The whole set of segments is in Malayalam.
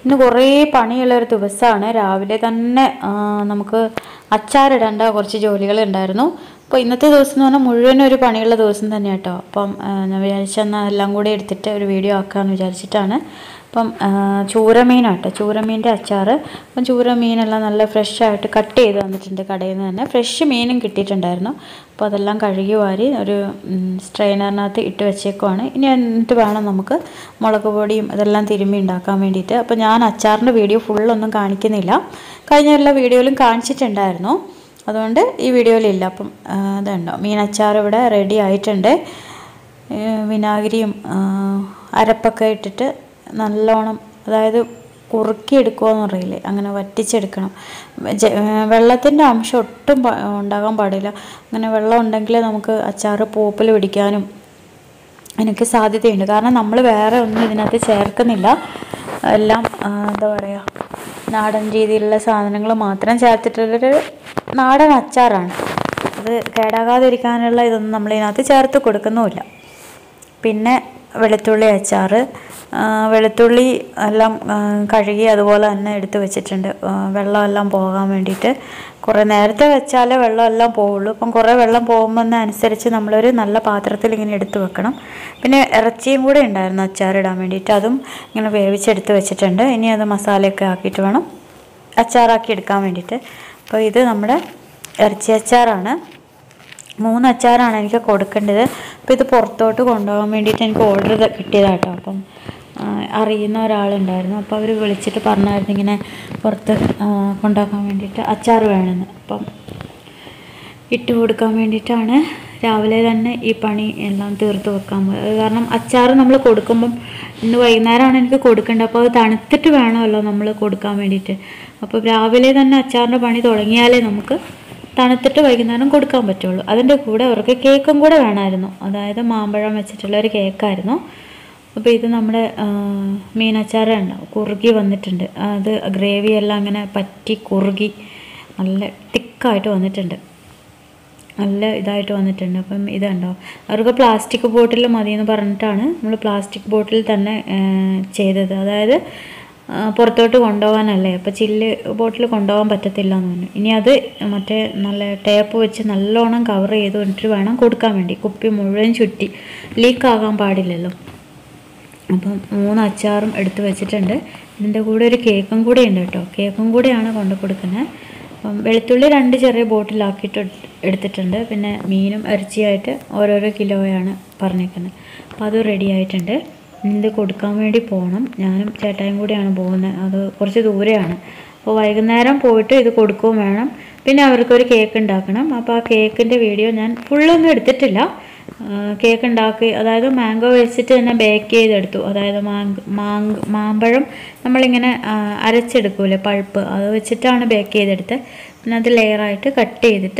ഇന്ന് കുറേ പണിയുള്ള ഒരു ദിവസമാണ് രാവിലെ തന്നെ ആ, നമുക്ക് അച്ചാറിടേണ്ട കുറച്ച് ജോലികൾ ഉണ്ടായിരുന്നു അപ്പോൾ ഇന്നത്തെ ദിവസം എന്ന് പറഞ്ഞാൽ മുഴുവൻ ഒരു പണിയുള്ള ദിവസം തന്നെ കേട്ടോ അപ്പം ആ, ഞാൻ വിചാരിച്ചെന്നാൽ എല്ലാം കൂടി എടുത്തിട്ട് ഒരു വീഡിയോ ആക്കാമെന്ന് വിചാരിച്ചിട്ടാണ് അപ്പം ആ, ചൂരമീനാട്ടോ ചൂരമീൻ്റെ അച്ചാർ അപ്പം ചൂരമീനെല്ലാം നല്ല ഫ്രഷ് ആയിട്ട് കട്ട് ചെയ്ത് തന്നിട്ടുണ്ട് കടയിൽ നിന്ന് തന്നെ ഫ്രഷ് മീനും കിട്ടിയിട്ടുണ്ടായിരുന്നു അപ്പോൾ അതെല്ലാം കഴുകി വാരി ഒരു സ്ട്രെയിനറിനകത്ത് ഇട്ട് വെച്ചേക്കുവാണ് ഇനി എന്നിട്ട് വേണം നമുക്ക് മുളക് പൊടിയും ഇതെല്ലാം തിരുമ്മി ഉണ്ടാക്കാൻ വേണ്ടിയിട്ട് അപ്പോൾ ഞാൻ അച്ചാറിൻ്റെ വീഡിയോ ഫുള്ളൊന്നും കാണിക്കുന്നില്ല കഴിഞ്ഞ എല്ലാ വീഡിയോയിലും കാണിച്ചിട്ടുണ്ടായിരുന്നു അതുകൊണ്ട് ഈ വീഡിയോയിലില്ല അപ്പം ആ, ഇതുണ്ടോ മീൻ അച്ചാർ ഇവിടെ റെഡി ആയിട്ടുണ്ട് ഏ, വിനാഗിരിയും ആ, അരപ്പൊക്കെ ഇട്ടിട്ട് നല്ലോണം അതായത് കുറുക്കി എടുക്കുമെന്ന് പറയില്ലേ അങ്ങനെ വറ്റിച്ചെടുക്കണം ജ- വെള്ളത്തിൻ്റെ അംശം ഒട്ടും പ- ഉണ്ടാകാൻ പാടില്ല അങ്ങനെ വെള്ളം ഉണ്ടെങ്കിൽ നമുക്ക് അച്ചാറ് പൂപ്പിൽ പിടിക്കാനും എനിക്ക് സാധ്യതയുണ്ട് കാരണം നമ്മൾ വേറെ ഒന്നും ഇതിനകത്ത് ചേർക്കുന്നില്ല എല്ലാം ആ, എന്താ പറയുക നാടൻ രീതിയിലുള്ള സാധനങ്ങൾ മാത്രം ചേർത്തിട്ടുള്ളൊരു നാടൻ അച്ചാറാണ് അത് കേടാകാതിരിക്കാനുള്ള ഇതൊന്നും നമ്മൾ ഇതിനകത്ത് ചേർത്ത് കൊടുക്കുന്നുമില്ല പിന്നെ വെളുത്തുള്ളി അച്ചാർ വെളുത്തുള്ളി എല്ലാം ആ, കഴുകി അതുപോലെ തന്നെ എടുത്ത് വെച്ചിട്ടുണ്ട് ആ, വെള്ളമെല്ലാം പോകാൻ വേണ്ടിയിട്ട് കുറേ നേരത്തെ വെച്ചാലേ വെള്ളമെല്ലാം പോവുള്ളൂ അപ്പം കുറേ വെള്ളം പോകുമ്പോൾ അനുസരിച്ച് നമ്മളൊരു നല്ല പാത്രത്തിൽ ഇങ്ങനെ എടുത്ത് വെക്കണം പിന്നെ ഇറച്ചിയും കൂടെ ഉണ്ടായിരുന്നു അച്ചാറിടാൻ വേണ്ടിയിട്ട് അതും ഇങ്ങനെ വേവിച്ചെടുത്ത് വെച്ചിട്ടുണ്ട് ഇനി അത് മസാലയൊക്കെ ആക്കിയിട്ട് വേണം അച്ചാറാക്കി എടുക്കാൻ വേണ്ടിയിട്ട് അപ്പോൾ ഇത് നമ്മുടെ ഇറച്ചി അച്ചാറാണ് മൂന്ന് അച്ചാറാണ് എനിക്ക് കൊടുക്കേണ്ടത് അപ്പോൾ ഇത് പുറത്തോട്ട് കൊണ്ടുപോകാൻ വേണ്ടിയിട്ട് എനിക്ക് ഓർഡർ കിട്ടിയതാട്ടോ അപ്പം ആ, അറിയുന്ന ഒരാളുണ്ടായിരുന്നു അപ്പോൾ അവർ വിളിച്ചിട്ട് പറഞ്ഞായിരുന്നു ഇങ്ങനെ പുറത്ത് ആ, കൊണ്ടുപോകാൻ വേണ്ടിയിട്ട് അച്ചാർ വേണമെന്ന് അപ്പം ഇട്ട് കൊടുക്കാൻ വേണ്ടിയിട്ടാണ് രാവിലെ തന്നെ ഈ പണി എല്ലാം തീർത്ത് വെക്കാൻ പോയത് അത് കാരണം അച്ചാർ നമ്മൾ കൊടുക്കുമ്പം ഇന്ന് വൈകുന്നേരമാണ് എനിക്ക് കൊടുക്കേണ്ടത് അപ്പോൾ അത് തണുത്തിട്ട് വേണമല്ലോ നമ്മൾ കൊടുക്കാൻ വേണ്ടിയിട്ട് അപ്പോൾ രാവിലെ തന്നെ അച്ചാറിൻ്റെ പണി തുടങ്ങിയാലേ നമുക്ക് തണുത്തിട്ട് വൈകുന്നേരം കൊടുക്കാൻ പറ്റുള്ളൂ അതിൻ്റെ കൂടെ അവർക്ക് കേക്കും കൂടെ വേണമായിരുന്നു അതായത് മാമ്പഴം വെച്ചിട്ടുള്ള ഒരു കേക്കായിരുന്നു അപ്പോൾ ഇത് നമ്മുടെ ആ, മീനച്ചാറ് ഉണ്ടാവും കുറുകി വന്നിട്ടുണ്ട് അത് ഗ്രേവി എല്ലാം അങ്ങനെ പറ്റി കുറുകി നല്ല തിക്കായിട്ട് വന്നിട്ടുണ്ട് നല്ല ഇതായിട്ട് വന്നിട്ടുണ്ട് അപ്പം ഇതുണ്ടോ അവർക്ക് പ്ലാസ്റ്റിക് ബോട്ടിൽ മതി എന്ന് പറഞ്ഞിട്ടാണ് നമ്മൾ പ്ലാസ്റ്റിക് ബോട്ടിൽ തന്നെ ആ, ചെയ്തത് അതായത് ആ, പുറത്തോട്ട് കൊണ്ടുപോകാനല്ലേ അപ്പോൾ ചില്ല് ബോട്ടിൽ കൊണ്ടുപോകാൻ പറ്റത്തില്ല എന്ന് പറഞ്ഞു ഇനി അത് മറ്റേ നല്ല ടേപ്പ് വെച്ച് നല്ലോണം കവർ ചെയ്ത് കൊണ്ടിട്ട് വേണം കൊടുക്കാൻ വേണ്ടി കുപ്പി മുഴുവൻ ചുറ്റി ലീക്കാകാൻ പാടില്ലല്ലോ അപ്പം മൂന്ന് അച്ചാറും എടുത്ത് വെച്ചിട്ടുണ്ട് ഇതിൻ്റെ കൂടെ ഒരു കേക്കും കൂടെ ഉണ്ട് കേട്ടോ കേക്കും കൂടെയാണ് കൊണ്ട് കൊടുക്കുന്നത് അപ്പം വെളുത്തുള്ളി രണ്ട് ചെറിയ ബോട്ടിലാക്കിയിട്ട് എടു- എടുത്തിട്ടുണ്ട് പിന്നെ മീനും ഇറച്ചിയായിട്ട് ഓരോരോ കിലോയാണ് പറഞ്ഞേക്കുന്നത് അപ്പോൾ അത് റെഡി ആയിട്ടുണ്ട് ഇനി ഇത് കൊടുക്കാൻ വേണ്ടി പോകണം ഞാനും ചേട്ടായും കൂടിയാണ് പോകുന്നത് അത് കുറച്ച് ദൂരെയാണ് അപ്പോൾ വൈകുന്നേരം പോയിട്ട് ഇത് കൊടുക്കുകയും വേണം പിന്നെ അവർക്കൊരു കേക്ക് ഉണ്ടാക്കണം അപ്പോൾ ആ കേക്കിൻ്റെ വീഡിയോ ഞാൻ ഫുള്ളൊന്നും എടുത്തിട്ടില്ല കേക്ക് ഉണ്ടാക്കി അതായത് മാംഗോ വെച്ചിട്ട് തന്നെ ബേക്ക് ചെയ്തെടുത്തു അതായത് മാങ് മാങ് മാമ്പഴം നമ്മളിങ്ങനെ ആ, അരച്ചെടുക്കൂലേ പൾപ്പ് അത് വെച്ചിട്ടാണ് ബേക്ക് ചെയ്തെടുത്തത് പിന്നെ അത് ലെയറായിട്ട് കട്ട് ചെയ്തിട്ട്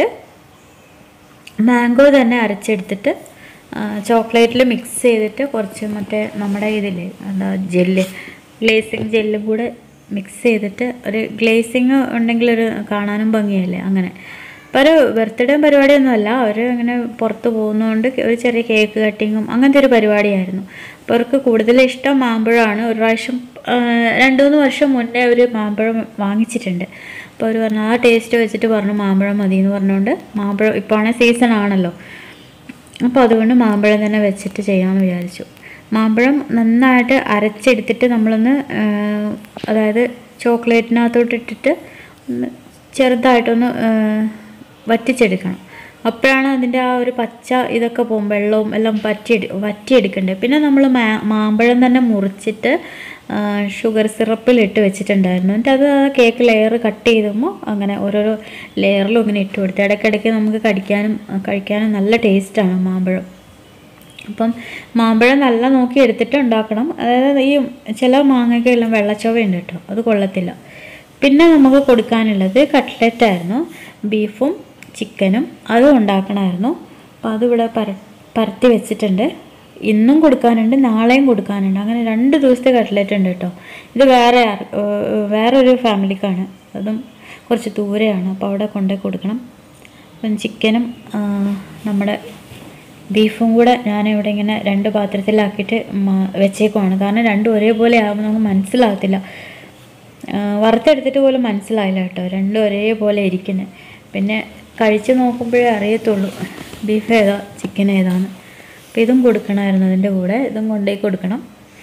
മാംഗോ തന്നെ അരച്ചെടുത്തിട്ട് ചോക്ലേറ്റിൽ മിക്സ് ചെയ്തിട്ട് കുറച്ച് മറ്റേ നമ്മുടെ ഇതില്ലേ എന്താ ജെല്ല് ഗ്ലേസിങ് ജെല്ലും കൂടെ മിക്സ് ചെയ്തിട്ട് ഒരു ഗ്ലേസിങ് ഉണ്ടെങ്കിൽ ഒരു കാണാനും ഭംഗിയല്ലേ അങ്ങനെ അപ്പോൾ ഒരു ബർത്ത്ഡേ പരിപാടിയൊന്നുമല്ല അവർ ഇങ്ങനെ പുറത്ത് പോകുന്നതുകൊണ്ട് ഒരു ചെറിയ കേക്ക് കട്ടിങ്ങും അങ്ങനത്തെ ഒരു പരിപാടിയായിരുന്നു അപ്പോൾ അവർക്ക് കൂടുതൽ ഇഷ്ടം മാമ്പഴമാണ് ഒരു പ്രാവശ്യം ആ, രണ്ട് മൂന്ന് വർഷം മുന്നേ അവർ മാമ്പഴം വാങ്ങിച്ചിട്ടുണ്ട് അപ്പോൾ അവർ പറഞ്ഞു ആ ടേസ്റ്റ് വെച്ചിട്ട് പറഞ്ഞു മാമ്പഴം മതി എന്ന് പറഞ്ഞുകൊണ്ട് മാമ്പഴം ഇപ്പോൾ ആണെങ്കിൽ സീസൺ ആണല്ലോ അപ്പോൾ അതുകൊണ്ട് മാമ്പഴം തന്നെ വെച്ചിട്ട് ചെയ്യാമെന്ന് വിചാരിച്ചു മാമ്പഴം നന്നായിട്ട് അരച്ചെടുത്തിട്ട് നമ്മളൊന്ന് ആ, അതായത് ചോക്ലേറ്റിനകത്തോട്ട് ഇട്ടിട്ട് ഒന്ന് ചെറുതായിട്ടൊന്ന് ആ, വറ്റിച്ചെടുക്കണം അപ്പോഴാണ് അതിൻ്റെ ആ ഒരു പച്ച ഇതൊക്കെ പോകും വെള്ളവും എല്ലാം വറ്റിയെടു വറ്റിയെടുക്കേണ്ടത് പിന്നെ നമ്മൾ മാ മാമ്പഴം തന്നെ മുറിച്ചിട്ട് ആ, ഷുഗർ സിറപ്പിൽ ഇട്ട് വെച്ചിട്ടുണ്ടായിരുന്നു എന്നിട്ട് അത് ആ കേക്ക് ലെയർ കട്ട് ചെയ്തുമ്പോൾ അങ്ങനെ ഓരോരോ ലെയറിലും ഇങ്ങനെ ഇട്ട് കൊടുത്ത് ഇടയ്ക്കിടയ്ക്ക് നമുക്ക് കടിക്കാനും ആ, കഴിക്കാനും നല്ല ടേസ്റ്റാണ് മാമ്പഴം അപ്പം മാമ്പഴം നല്ല നോക്കി എടുത്തിട്ട് ഉണ്ടാക്കണം അതായത് ഈ ചില മാങ്ങയ്ക്ക് എല്ലാം വെള്ളച്ചൊവയുണ്ട് കേട്ടോ അത് കൊള്ളത്തില്ല പിന്നെ നമുക്ക് കൊടുക്കാനുള്ളത് കട്ട്ലറ്റ് ആയിരുന്നു ബീഫും ചിക്കനും അതും ഉണ്ടാക്കണമായിരുന്നു അപ്പോൾ അതിവിടെ പര പരത്തി വെച്ചിട്ടുണ്ട് ഇന്നും കൊടുക്കാനുണ്ട് നാളെയും കൊടുക്കാനുണ്ട് അങ്ങനെ രണ്ട് ദിവസത്തെ കട്ട്ലറ്റ് ഉണ്ട് കേട്ടോ ഇത് വേറെ ആർ- ഏർ വേറൊരു ഫാമിലിക്കാണ് അതും കുറച്ച് ദൂരെയാണ് അപ്പോൾ അവിടെ കൊണ്ടുപോയി കൊടുക്കണം അപ്പം ചിക്കനും ആ, നമ്മുടെ ബീഫും കൂടെ ഞാനിവിടെ ഇങ്ങനെ രണ്ട് പാത്രത്തിലാക്കിയിട്ട് മ- വെച്ചേക്കുവാണ് കാരണം രണ്ടും ഒരേപോലെ ആകുമ്പോൾ നമുക്ക് മനസ്സിലാകത്തില്ല ആ, വറുത്തെടുത്തിട്ട് പോലും മനസ്സിലായില്ല കേട്ടോ രണ്ടും ഒരേപോലെ ഇരിക്കുന്നത് പിന്നെ കഴിച്ച് നോക്കുമ്പോഴേ അറിയത്തുള്ളൂ ബീഫ് ഏതാ ചിക്കൻ ഏതാന്ന് അപ്പോൾ ഇതും കൊടുക്കണമായിരുന്നു അതിൻ്റെ കൂടെ ഇതും കൊണ്ടുപോയി കൊടുക്കണം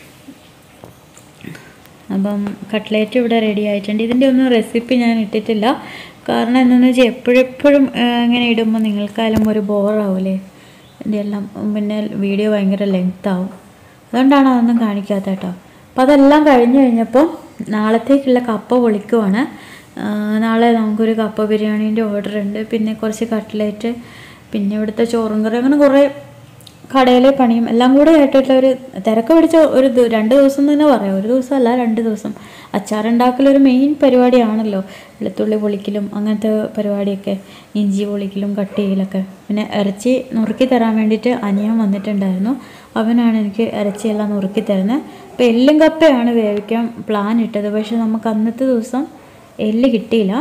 അപ്പം കട്ട്ലേറ്റ് ഇവിടെ റെഡി ആയിട്ടുണ്ട് ഇതിൻ്റെ ഒന്നും റെസിപ്പി ഞാൻ ഇട്ടിട്ടില്ല കാരണം എന്താണെന്ന് വെച്ചാൽ എപ്പോഴെപ്പോഴും ഇങ്ങനെ ഇടുമ്പോൾ നിങ്ങൾക്കായാലും ഒരു ബോറാവൂലേ ഇതിൻ്റെ എല്ലാം പിന്നെ വീഡിയോ ഭയങ്കര ലെങ്ത് ആവും അതുകൊണ്ടാണ് അതൊന്നും കാണിക്കാത്ത കേട്ടോ അപ്പോൾ അതെല്ലാം കഴിഞ്ഞ് കഴിഞ്ഞപ്പോൾ നാളത്തേക്കുള്ള കപ്പ പൊളിക്കുവാണ് ആ, നാളെ നമുക്കൊരു കപ്പ ബിരിയാണീൻ്റെ ഓർഡർ ഉണ്ട് പിന്നെ കുറച്ച് കട്ട്ലേറ്റ് പിന്നെ ഇവിടുത്തെ ചോറും കറി അങ്ങനെ കുറേ കടയിലെ പണിയും എല്ലാം കൂടെ ആയിട്ടുള്ള ഒരു തിരക്ക് പിടിച്ച ഒരു ദി- രണ്ട് ദിവസം തന്നെ പറയാം ഒരു ദിവസം അല്ല രണ്ട് ദിവസം അച്ചാറുണ്ടാക്കൽ ഒരു മെയിൻ പരിപാടിയാണല്ലോ വെളുത്തുള്ളി പൊളിക്കലും അങ്ങനത്തെ പരിപാടിയൊക്കെ ഇഞ്ചി പൊളിക്കലും കട്ട് ചെയ്യലൊക്കെ പിന്നെ ഇറച്ചി നുറുക്കി തരാൻ വേണ്ടിയിട്ട് അനിയൻ വന്നിട്ടുണ്ടായിരുന്നു അവനാണ് എനിക്ക് ഇറച്ചിയെല്ലാം നുറുക്കി തരുന്നത് അപ്പോൾ എല്ലും കപ്പയാണ് വേവിക്കാൻ പ്ലാൻ ഇട്ടത് പക്ഷെ നമുക്ക് അന്നത്തെ ദിവസം എല്ല് കിട്ടിയില്ല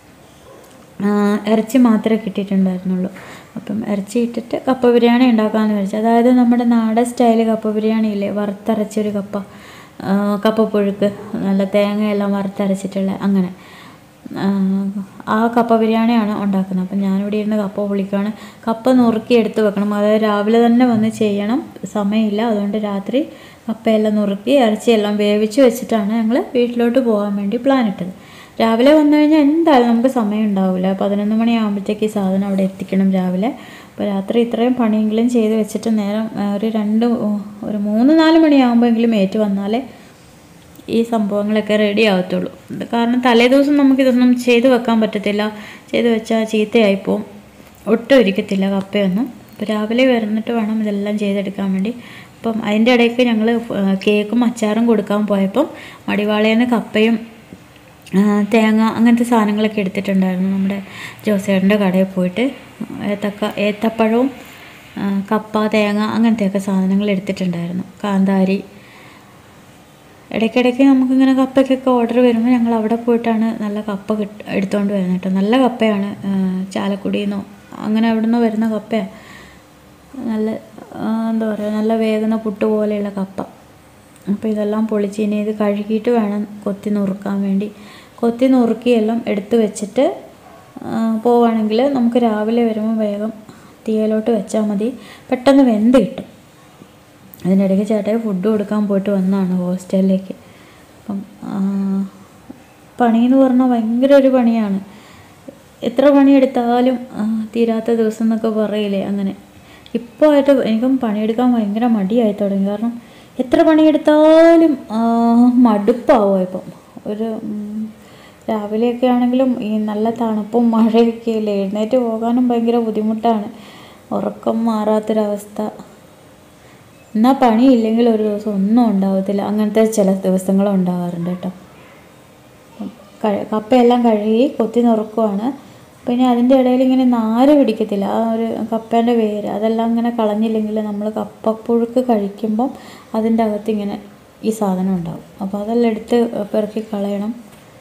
ആ, ഇറച്ചി മാത്രമേ കിട്ടിയിട്ടുണ്ടായിരുന്നുള്ളൂ അപ്പം ഇറച്ചി ഇട്ടിട്ട് കപ്പ ബിരിയാണി ഉണ്ടാക്കാമെന്ന് വിചാരിച്ചു അതായത് നമ്മുടെ നാടൻ സ്റ്റൈൽ കപ്പ ബിരിയാണി ഇല്ലേ വറുത്തരച്ചൊരു കപ്പ ആ, കപ്പ പുഴുക്ക് നല്ല തേങ്ങയെല്ലാം വറുത്തരച്ചിട്ടുള്ള അങ്ങനെ ആ, ആ കപ്പ ബിരിയാണിയാണ് ഉണ്ടാക്കുന്നത് അപ്പം ഞാനിവിടെ ഇരുന്ന് കപ്പ പൊളിക്കുകയാണ് കപ്പ നുറുക്കി എടുത്ത് വെക്കണം അതായത് രാവിലെ തന്നെ വന്ന് ചെയ്യണം സമയമില്ല അതുകൊണ്ട് രാത്രി കപ്പയെല്ലാം നുറുക്കി ഇറച്ചിയെല്ലാം വേവിച്ച് വെച്ചിട്ടാണ് ഞങ്ങൾ വീട്ടിലോട്ട് പോകാൻ വേണ്ടി പ്ലാൻ ഇട്ടത് രാവിലെ വന്നു കഴിഞ്ഞാൽ എന്തായാലും നമുക്ക് സമയം ഉണ്ടാവില്ല പതിനൊന്ന് മണിയാകുമ്പോഴത്തേക്ക് ഈ സാധനം അവിടെ എത്തിക്കണം രാവിലെ അപ്പോൾ രാത്രി ഇത്രയും പണിയെങ്കിലും ചെയ്ത് വെച്ചിട്ട് നേരം ആ, ഒരു രണ്ട് ഉ- ഒരു മൂന്ന് നാല് മണിയാകുമ്പോഴെങ്കിലും ഏറ്റു വന്നാലേ ഈ സംഭവങ്ങളൊക്കെ റെഡി ആവത്തുള്ളൂ ഇത് കാരണം തലേ ദിവസം നമുക്കിതൊന്നും ചെയ്ത് വെക്കാൻ പറ്റത്തില്ല ചെയ്ത് വെച്ചാൽ ചീത്തയായിപ്പോവും ഒട്ടും ഇരിക്കത്തില്ല കപ്പയൊന്നും അപ്പോൾ രാവിലെ വരുന്നിട്ട് വേണം ഇതെല്ലാം ചെയ്തെടുക്കാൻ വേണ്ടി അപ്പം അതിൻ്റെ ഇടയ്ക്ക് ഞങ്ങൾ കേക്കും അച്ചാറും കൊടുക്കാൻ പോയപ്പം മടിവാളയിൽ കപ്പയും ആ, തേങ്ങ അങ്ങനത്തെ സാധനങ്ങളൊക്കെ എടുത്തിട്ടുണ്ടായിരുന്നു നമ്മുടെ ജോസേട്ടൻ്റെ കടയിൽ പോയിട്ട് ഏത്തക്ക ഏത്തപ്പഴവും ആ, കപ്പ തേങ്ങ അങ്ങനത്തെയൊക്കെ സാധനങ്ങൾ എടുത്തിട്ടുണ്ടായിരുന്നു കാന്താരി ഇടയ്ക്കിടയ്ക്ക് നമുക്കിങ്ങനെ കപ്പയ്ക്കൊക്കെ ഓർഡർ വരുമ്പോൾ ഞങ്ങൾ അവിടെ പോയിട്ടാണ് നല്ല കപ്പ കിട്ട എടുത്തുകൊണ്ട് വരുന്നത് കേട്ടോ നല്ല കപ്പയാണ് ആ, ചാലക്കുടിയിൽ നിന്നോ അങ്ങനെ അവിടെ നിന്ന് വരുന്ന കപ്പയാണ് നല്ല ആ, എന്താ പറയുക നല്ല വേകുന്ന പുട്ട് പോലെയുള്ള കപ്പ അപ്പോൾ ഇതെല്ലാം പൊളിച്ച് ഇനി ഇത് കഴുകിയിട്ട് വേണം കൊത്തി നുറുക്കാൻ വേണ്ടി കൊത്തി നുറുക്കിയെല്ലാം എടുത്ത് വെച്ചിട്ട് ആ, പോവുകയാണെങ്കിൽ നമുക്ക് രാവിലെ വരുമ്പോൾ വേഗം തീയിലോട്ട് വെച്ചാൽ മതി പെട്ടെന്ന് വെന്ത് കിട്ടും അതിനിടയ്ക്ക് ചേട്ടായി ഫുഡ് കൊടുക്കാൻ പോയിട്ട് വന്നതാണ് ഹോസ്റ്റലിലേക്ക് അപ്പം ആ, പണിയെന്ന് പറഞ്ഞാൽ ഭയങ്കര ഒരു പണിയാണ് എത്ര പണിയെടുത്താലും ആ, തീരാത്ത ദിവസം എന്നൊക്കെ പറയില്ലേ അങ്ങനെ ഇപ്പോൾ ആയിട്ട് എനിക്കും പണിയെടുക്കാൻ ഭയങ്കര മടിയായി തുടങ്ങി കാരണം എത്ര പണിയെടുത്താലും ആ, മടുപ്പാവും ഇപ്പം ഒരു ഉം, രാവിലെയൊക്കെ ആണെങ്കിലും ഈ നല്ല തണുപ്പും മഴയൊക്കെ അല്ലേ എഴുന്നേറ്റ് പോകാനും ഭയങ്കര ബുദ്ധിമുട്ടാണ് ഉറക്കം മാറാത്തൊരവസ്ഥ എന്നാൽ പണിയില്ലെങ്കിൽ ഒരു ദിവസം ഒന്നും ഉണ്ടാവത്തില്ല അങ്ങനത്തെ ചില ദിവസങ്ങളും ഉണ്ടാവാറുണ്ട് കേട്ടോ കഴി- കപ്പയെല്ലാം കഴുകി കൊത്തി നുറുക്കുവാണ് പിന്നെ അതിൻ്റെ ഇടയിൽ ഇങ്ങനെ നാര് പിടിക്കത്തില്ല ആ ഒരു കപ്പേൻ്റെ വേര് അതെല്ലാം ഇങ്ങനെ കളഞ്ഞില്ലെങ്കിൽ നമ്മൾ കപ്പപ്പുഴുക്ക് കഴിക്കുമ്പം അതിൻ്റെ അകത്ത് ഇങ്ങനെ ഈ സാധനം ഉണ്ടാവും അപ്പോൾ അതെല്ലാം എടുത്ത് പെറുക്കി കളയണം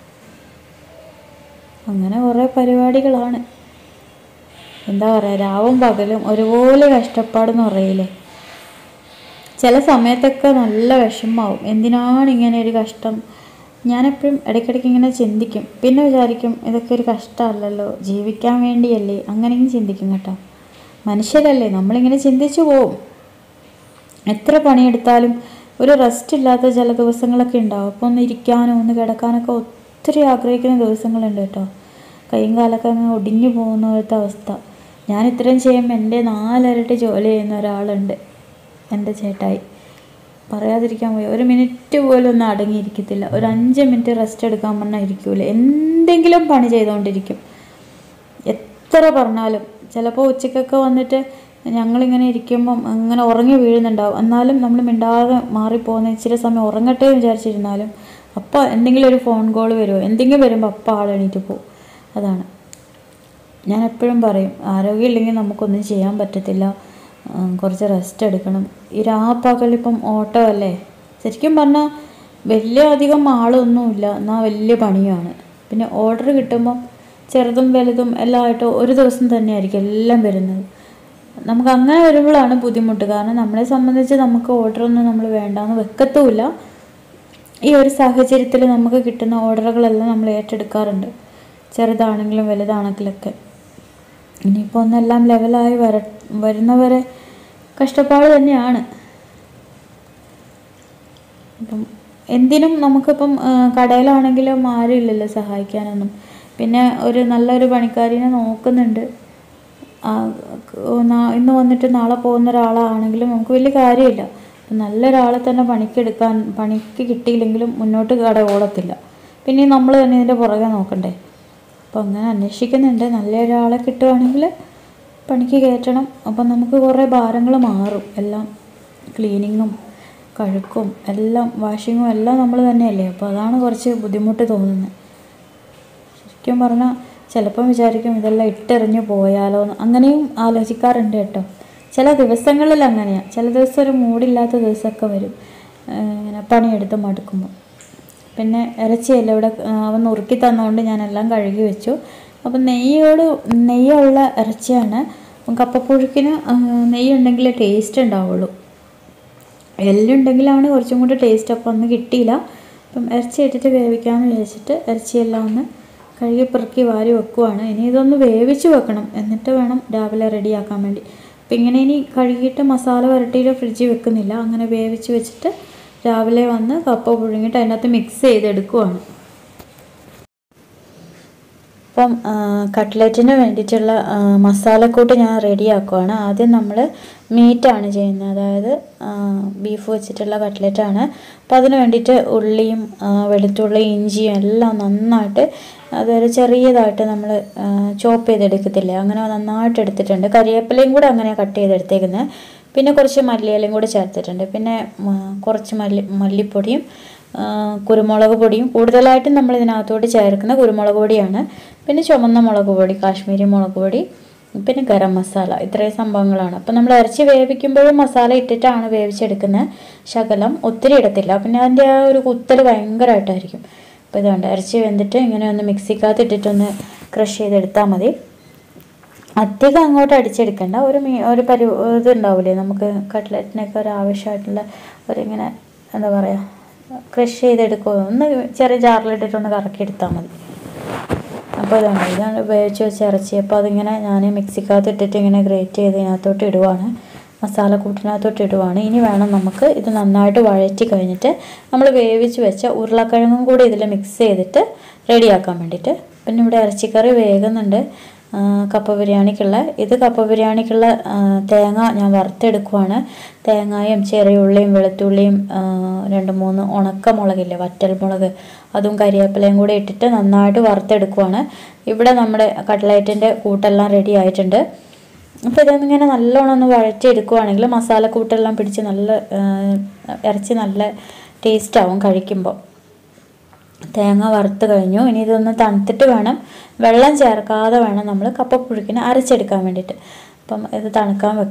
അങ്ങനെ കുറേ പരിപാടികളാണ് എന്താ പറയുക രാവും പകലും ഒരുപോലെ കഷ്ടപ്പാടെന്ന് പറയില്ലേ ചില സമയത്തൊക്കെ നല്ല വിഷമാവും എന്തിനാണ് ഇങ്ങനെ ഒരു കഷ്ടം ഞാനെപ്പോഴും ഇടയ്ക്കിടയ്ക്ക് ഇങ്ങനെ ചിന്തിക്കും പിന്നെ വിചാരിക്കും ഇതൊക്കെ ഒരു കഷ്ടമല്ലല്ലോ ജീവിക്കാൻ വേണ്ടിയല്ലേ അങ്ങനെയും ചിന്തിക്കും കേട്ടോ മനുഷ്യരല്ലേ നമ്മളിങ്ങനെ ചിന്തിച്ചു പോവും എത്ര പണിയെടുത്താലും ഒരു റെസ്റ്റ് ഇല്ലാത്ത ചില ദിവസങ്ങളൊക്കെ ഉണ്ടാവും അപ്പോൾ ഒന്ന് ഇരിക്കാനോ ഒന്ന് കിടക്കാനൊക്കെ ഒത്തിരി ആഗ്രഹിക്കുന്ന ദിവസങ്ങളുണ്ട് കേട്ടോ കൈയും കാലൊക്കെ അങ്ങ് ഒടിഞ്ഞു പോകുന്ന പോലത്തെ അവസ്ഥ ഞാൻ ഇത്രയും ചെയ്യുമ്പോൾ എൻ്റെ നാലരട്ടി ജോലി ചെയ്യുന്ന ഒരാളുണ്ട് എൻ്റെ ചേട്ടായി പറയാതിരിക്കാൻ പോയി ഒരു മിനിറ്റ് പോലും ഒന്നും അടങ്ങിയിരിക്കത്തില്ല ഒരു അഞ്ച് മിനിറ്റ് റെസ്റ്റ് എടുക്കാൻ പറഞ്ഞാൽ ഇരിക്കൂല എന്തെങ്കിലും പണി ചെയ്തുകൊണ്ടിരിക്കും എത്ര പറഞ്ഞാലും ചിലപ്പോൾ ഉച്ചക്കൊക്കെ വന്നിട്ട് ഞങ്ങളിങ്ങനെ ഇരിക്കുമ്പം അങ്ങനെ ഉറങ്ങി വീഴുന്നുണ്ടാവും എന്നാലും നമ്മൾ മിണ്ടാതെ മാറിപ്പോകുന്ന ഇച്ചിരി സമയം ഉറങ്ങട്ടെ എന്ന് വിചാരിച്ചിരുന്നാലും അപ്പോൾ എന്തെങ്കിലും ഒരു ഫോൺ കോൾ വരുമോ എന്തെങ്കിലും വരുമ്പോൾ അപ്പോൾ ആൾ എണീറ്റ് പോകും അതാണ് ഞാൻ എപ്പോഴും പറയും ആരോഗ്യമില്ലെങ്കിൽ നമുക്കൊന്നും ചെയ്യാൻ പറ്റത്തില്ല ഉം, കുറച്ച് റെസ്റ്റ് എടുക്കണം ഈ രാപ്പകലിപ്പം ഓട്ടോ അല്ലേ ശരിക്കും പറഞ്ഞാൽ വലിയ അധികം ആളൊന്നുമില്ല എന്നാൽ വലിയ പണിയാണ് പിന്നെ ഓർഡർ കിട്ടുമ്പോൾ ചെറുതും വലുതും എല്ലാം ആയിട്ട് ഒരു ദിവസം തന്നെയായിരിക്കും എല്ലാം വരുന്നത് നമുക്ക് അങ്ങനെ വരുമ്പോഴാണ് ബുദ്ധിമുട്ട് കാരണം നമ്മളെ സംബന്ധിച്ച് നമുക്ക് ഓർഡറൊന്നും നമ്മൾ വേണ്ടാന്ന് വെക്കത്തുമില്ല ഈ ഒരു സാഹചര്യത്തിൽ നമുക്ക് കിട്ടുന്ന ഓർഡറുകളെല്ലാം നമ്മൾ ഏറ്റെടുക്കാറുണ്ട് ചെറുതാണെങ്കിലും വലുതാണെങ്കിലൊക്കെ ഇനിയിപ്പോൾ ഒന്നെല്ലാം ലെവലായി വര വരുന്നവരെ കഷ്ടപ്പാട് തന്നെയാണ് അപ്പം എന്തിനും നമുക്കിപ്പം ആ, കടയിലാണെങ്കിലും ആരും ഇല്ലല്ലോ സഹായിക്കാനൊന്നും പിന്നെ ഒരു നല്ലൊരു പണിക്കാരിനെ നോക്കുന്നുണ്ട് ആ, ക- നാ- ഇന്ന് വന്നിട്ട് നാളെ പോകുന്ന ഒരാളാണെങ്കിലും നമുക്ക് വലിയ കാര്യമില്ല അപ്പം നല്ലൊരാളെ തന്നെ പണിക്കെടുക്കാൻ പണിക്ക് കിട്ടിയില്ലെങ്കിലും മുന്നോട്ട് കട ഓടത്തില്ല പിന്നെ നമ്മൾ തന്നെ ഇതിൻ്റെ പുറകെ നോക്കണ്ടേ അപ്പോൾ അങ്ങനെ അന്വേഷിക്കുന്നുണ്ട് നല്ല ഒരാളെ കിട്ടുവാണെങ്കിൽ പണിക്ക് കയറ്റണം അപ്പം നമുക്ക് കുറേ ഭാരങ്ങൾ മാറും എല്ലാം ക്ലീനിങ്ങും കഴുക്കും എല്ലാം വാഷിങ്ങും എല്ലാം നമ്മൾ തന്നെയല്ലേ അപ്പോൾ അതാണ് കുറച്ച് ബുദ്ധിമുട്ട് തോന്നുന്നത് ശരിക്കും പറഞ്ഞാൽ ചിലപ്പം വിചാരിക്കും ഇതെല്ലാം ഇട്ടെറിഞ്ഞ് പോയാലോ എന്ന് അങ്ങനെയും ആലോചിക്കാറുണ്ട് കേട്ടോ ചില ദിവസങ്ങളിൽ അങ്ങനെയാണ് ചില ദിവസം ഒരു മൂടില്ലാത്ത ദിവസമൊക്കെ വരും ഏഹ് ഇങ്ങനെ പണിയെടുത്ത് മടുക്കുമ്പോൾ പിന്നെ ഇറച്ചിയല്ല ഇവിടെ ആ, അവൻ നുറുക്കി തന്നുകൊണ്ട് ഞാനെല്ലാം കഴുകി വെച്ചു അപ്പം നെയ്യോട് നെയ്യുള്ള ഇറച്ചിയാണ് അപ്പം കപ്പപ്പുഴുക്കിന് ആ, നെയ്യുണ്ടെങ്കിലേ ടേസ്റ്റ് ഉണ്ടാവുള്ളൂ എല്ലുണ്ടെങ്കിലാണ് കുറച്ചും കൂടി ടേസ്റ്റ് അപ്പം ഒന്നും കിട്ടിയില്ല അപ്പം ഇറച്ചി ഇട്ടിട്ട് വേവിക്കാമെന്ന് വിചാരിച്ചിട്ട് ഇറച്ചിയെല്ലാം ഒന്ന് കഴുകി പെറുക്കി വാരി വെക്കുവാണ് ഇനി ഇതൊന്ന് വേവിച്ച് വെക്കണം എന്നിട്ട് വേണം രാവിലെ റെഡിയാക്കാൻ വേണ്ടി അപ്പം ഇങ്ങനെ ഇനി കഴുകിയിട്ട് മസാല വരട്ടിയിട്ട് ഫ്രിഡ്ജിൽ വെക്കുന്നില്ല അങ്ങനെ വേവിച്ച് വെച്ചിട്ട് രാവിലെ വന്ന് കപ്പ പുഴുങ്ങിയിട്ട് അതിനകത്ത് മിക്സ് ചെയ്തെടുക്കുവാണ് അപ്പം ആ, കട്ട്ലറ്റിന് വേണ്ടിയിട്ടുള്ള ആ, മസാലക്കൂട്ട് ഞാൻ റെഡിയാക്കുവാണ് ആദ്യം നമ്മൾ മീറ്റാണ് ചെയ്യുന്നത് അതായത് ആ, ബീഫ് വെച്ചിട്ടുള്ള കട്ട്ലറ്റാണ് അപ്പം അതിന് വേണ്ടിയിട്ട് ഉള്ളിയും ആ, വെളുത്തുള്ളി ഇഞ്ചിയും എല്ലാം നന്നായിട്ട് അതൊരു ചെറിയതായിട്ട് നമ്മൾ ചോപ്പ് ചെയ്തെടുക്കത്തില്ലേ അങ്ങനെ നന്നായിട്ട് എടുത്തിട്ടുണ്ട് കരിവേപ്പിലയും കൂടെ അങ്ങനെ കട്ട് ചെയ്തെടുത്തേക്കുന്നത് പിന്നെ കുറച്ച് മല്ലിയിലയും കൂടെ ചേർത്തിട്ടുണ്ട് പിന്നെ ആ, കുറച്ച് മല്ലി മല്ലിപ്പൊടിയും ആ, കുരുമുളക് പൊടിയും കൂടുതലായിട്ടും നമ്മൾ ഇതിനകത്തോട്ട് ചേർക്കുന്ന കുരുമുളക് പൊടിയാണ് പിന്നെ ചുമന്ന മുളക് പൊടി കാശ്മീരി മുളക് പൊടി പിന്നെ ഗരം മസാല ഇത്രയും സംഭവങ്ങളാണ് അപ്പം നമ്മൾ ഇറച്ചി വേവിക്കുമ്പോഴും മസാല ഇട്ടിട്ടാണ് വേവിച്ചെടുക്കുന്നത് ശകലം ഒത്തിരി ഇടത്തില്ല പിന്നെ അതിൻ്റെ ആ ഒരു കുത്തൽ ഭയങ്കരമായിട്ടായിരിക്കും അപ്പോൾ ഇതുണ്ട് ഇറച്ചി വെന്തിട്ട് ഇങ്ങനെ ഒന്ന് മിക്സിക്കകത്ത് ഇട്ടിട്ടൊന്ന് ക്രഷ് ചെയ്തെടുത്താൽ മതി അധികം അങ്ങോട്ട് അടിച്ചെടുക്കണ്ട ഒരു മീ ഒരു പരി ഇത് ഉണ്ടാവില്ലേ നമുക്ക് കട്ട്ലറ്റിനൊക്കെ ഒരു ആവശ്യമായിട്ടുള്ള ഒരിങ്ങനെ എന്താ പറയുക ക്രഷ് ചെയ്തെടുക്കുക ഒന്ന് ചെറിയ ജാറിലിട്ടിട്ടൊന്ന് കറക്കി എടുത്താൽ മതി അപ്പോൾ ഇതാണ് ഇതാണ് വേവിച്ച് വെച്ച ഇറച്ചി അപ്പോൾ അതിങ്ങനെ ഞാൻ മിക്സിക്കകത്ത് ഇട്ടിട്ട് ഇങ്ങനെ ഗ്രേറ്റ് ചെയ്ത് ഇതിനകത്തോട്ട് ഇടുവാണ് മസാല കൂട്ടിനകത്തോട്ട് ഇടുവാണ് ഇനി വേണം നമുക്ക് ഇത് നന്നായിട്ട് വഴറ്റി കഴിഞ്ഞിട്ട് നമ്മൾ വേവിച്ച് വെച്ച ഉരുളക്കിഴങ്ങും കൂടി ഇതിൽ മിക്സ് ചെയ്തിട്ട് റെഡിയാക്കാൻ വേണ്ടിയിട്ട് പിന്നെ ഇവിടെ ഇറച്ചിക്കറി വേകുന്നുണ്ട് ആ, കപ്പ ബിരിയാണിക്കുള്ള ഇത് കപ്പ ബിരിയാണിക്കുള്ള ആ, തേങ്ങ ഞാൻ വറുത്തെടുക്കുവാണ് തേങ്ങയും ചെറിയ ഉള്ളിയും വെളുത്തുള്ളിയും ആ, രണ്ട് മൂന്ന് ഉണക്ക മുളകില്ലേ വറ്റൽ മുളക് അതും കരിവേപ്പിലയും കൂടി ഇട്ടിട്ട് നന്നായിട്ട് വറുത്തെടുക്കുവാണ് ഇവിടെ നമ്മുടെ കട്ട്ലൈറ്റിൻ്റെ കൂട്ടെല്ലാം റെഡി ആയിട്ടുണ്ട് അപ്പോൾ ഇതൊന്നിങ്ങനെ നല്ലോണം ഒന്ന് വഴറ്റിയെടുക്കുവാണെങ്കിൽ മസാലക്കൂട്ടെല്ലാം പിടിച്ച് നല്ല ആ, ഇറച്ചി നല്ല ടേസ്റ്റ് ആവും കഴിക്കുമ്പോൾ തേങ്ങ വറുത്ത് കഴിഞ്ഞു ഇനി ഇതൊന്ന് തണുത്തിട്ട് വേണം വെള്ളം ചേർക്കാതെ വേണം നമ്മൾ കപ്പപ്പുഴുക്കിന് അരച്ചെടുക്കാൻ വേണ്ടിയിട്ട് അപ്പം ഇത് തണുക്കാൻ വെക്കണം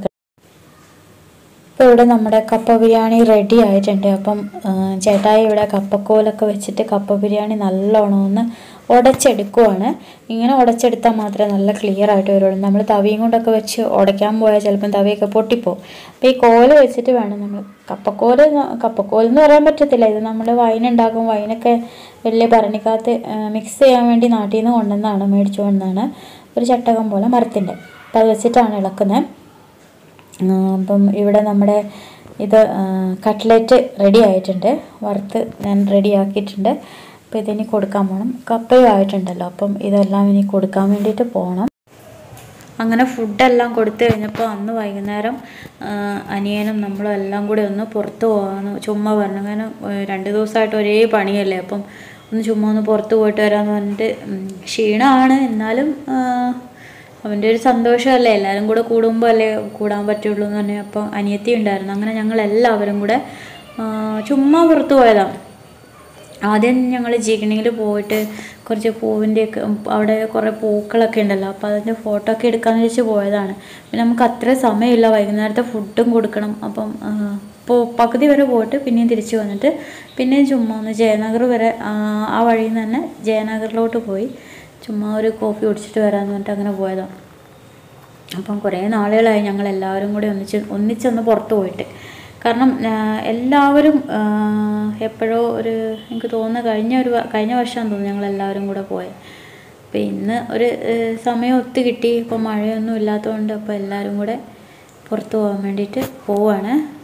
ഇപ്പോൾ ഇവിടെ നമ്മുടെ കപ്പ ബിരിയാണി റെഡി ആയിട്ടുണ്ട് അപ്പം ആ, ചേട്ടായി ഇവിടെ കപ്പക്കോലൊക്കെ വെച്ചിട്ട് കപ്പ ബിരിയാണി നല്ലോണം ഒന്ന് ഉടച്ചെടുക്കുവാണ് ഇങ്ങനെ ഉടച്ചെടുത്താൽ മാത്രമേ നല്ല ക്ലിയർ ആയിട്ട് വരുള്ളൂ നമ്മൾ തവിയും കൊണ്ടൊക്കെ വെച്ച് ഉടയ്ക്കാൻ പോയാൽ ചിലപ്പം തവിയൊക്കെ പൊട്ടിപ്പോവും അപ്പോൾ ഈ കോല് വെച്ചിട്ട് വേണം നമ്മൾ കപ്പക്കോല് ന- കപ്പക്കോല് എന്ന് പറയാൻ പറ്റത്തില്ല ഇത് നമ്മൾ വൈൻ ഉണ്ടാക്കും വൈനൊക്കെ വലിയ ഭരണിക്കകത്ത് മിക്സ് ചെയ്യാൻ വേണ്ടി നാട്ടിൽ നിന്ന് കൊണ്ടുവന്നതാണ് മേടിച്ചു കൊണ്ടുവന്നതാണ് ഒരു ചട്ടകം പോലെ മരത്തിൻ്റെ അപ്പോൾ അത് വെച്ചിട്ടാണ് ഇളക്കുന്നത് ആ, അപ്പം ഇവിടെ നമ്മുടെ ഇത് കട്ട്ലറ്റ് റെഡി ആയിട്ടുണ്ട് വറുത്ത് ഞാൻ റെഡി ആക്കിയിട്ടുണ്ട് അപ്പോൾ ഇതിനി കൊടുക്കാൻ പോകണം കപ്പയും ആയിട്ടുണ്ടല്ലോ അപ്പം ഇതെല്ലാം ഇനി കൊടുക്കാൻ വേണ്ടിയിട്ട് പോകണം അങ്ങനെ ഫുഡെല്ലാം കൊടുത്തു കഴിഞ്ഞപ്പോൾ അന്ന് വൈകുന്നേരം ആ, അനിയനും നമ്മളും എല്ലാം കൂടി ഒന്ന് പുറത്ത് പോകാമെന്ന് ചുമ്മാ പറഞ്ഞു കാരണം ഏ, രണ്ട് ദിവസമായിട്ട് ഒരേ പണിയല്ലേ അപ്പം ഒന്ന് ചുമ്മാ ഒന്ന് പുറത്ത് പോയിട്ട് വരാമെന്ന് പറഞ്ഞിട്ട് ഉം, ക്ഷീണമാണ് എന്നാലും ആ, അവൻ്റെ ഒരു സന്തോഷമല്ലേ എല്ലാവരും കൂടെ കൂടുമ്പോൾ അല്ലേ കൂടാൻ പറ്റുള്ളൂ എന്ന് പറഞ്ഞു അപ്പോൾ അനിയത്തി ഉണ്ടായിരുന്നു അങ്ങനെ ഞങ്ങൾ എല്ലാവരും കൂടെ ആ, ചുമ്മാ പുറത്ത് പോയതാണ് ആദ്യം ഞങ്ങൾ ജിഗണിയിൽ പോയിട്ട് കുറച്ച് പൂവിൻ്റെയൊക്കെ അവിടെ കുറേ പൂക്കളൊക്കെ ഉണ്ടല്ലോ അപ്പോൾ അതിൻ്റെ ഫോട്ടോ ഒക്കെ എടുക്കാമെന്ന് വെച്ച് പോയതാണ് പിന്നെ നമുക്ക് അത്ര സമയമില്ല വൈകുന്നേരത്തെ ഫുഡും കൊടുക്കണം അപ്പം ആ, ഇപ്പോൾ പകുതി വരെ പോയിട്ട് പിന്നെയും തിരിച്ച് വന്നിട്ട് പിന്നെയും ചുമ്മാ ഒന്ന് ജയനഗർ വരെ ആ, ആ വഴിയിൽ നിന്ന് തന്നെ ജയനഗറിലോട്ട് പോയി ചുമ്മാ ഒരു കോഫി കുടിച്ചിട്ട് വരാമെന്ന് പറഞ്ഞിട്ട് അങ്ങനെ പോയതാണ് അപ്പം കുറേ നാളുകളായി ഞങ്ങൾ എല്ലാവരും കൂടി ഒന്നിച്ച് ഒന്നിച്ചൊന്ന് പുറത്ത് പോയിട്ട് കാരണം ആ, എല്ലാവരും ആ, എപ്പോഴോ ഒരു എനിക്ക് തോന്നുന്നു കഴിഞ്ഞ ഒരു വ- കഴിഞ്ഞ വർഷമാണെന്ന് തോന്നുന്നു ഞങ്ങൾ എല്ലാവരും കൂടെ പോയത് അപ്പോൾ ഇന്ന് ഒരു ഏ, സമയം ഒത്തു കിട്ടി ഇപ്പോൾ മഴയൊന്നും ഇല്ലാത്തതുകൊണ്ട് അപ്പോൾ എല്ലാവരും കൂടെ പുറത്ത് പോകാൻ വേണ്ടിയിട്ട് പോവാണ്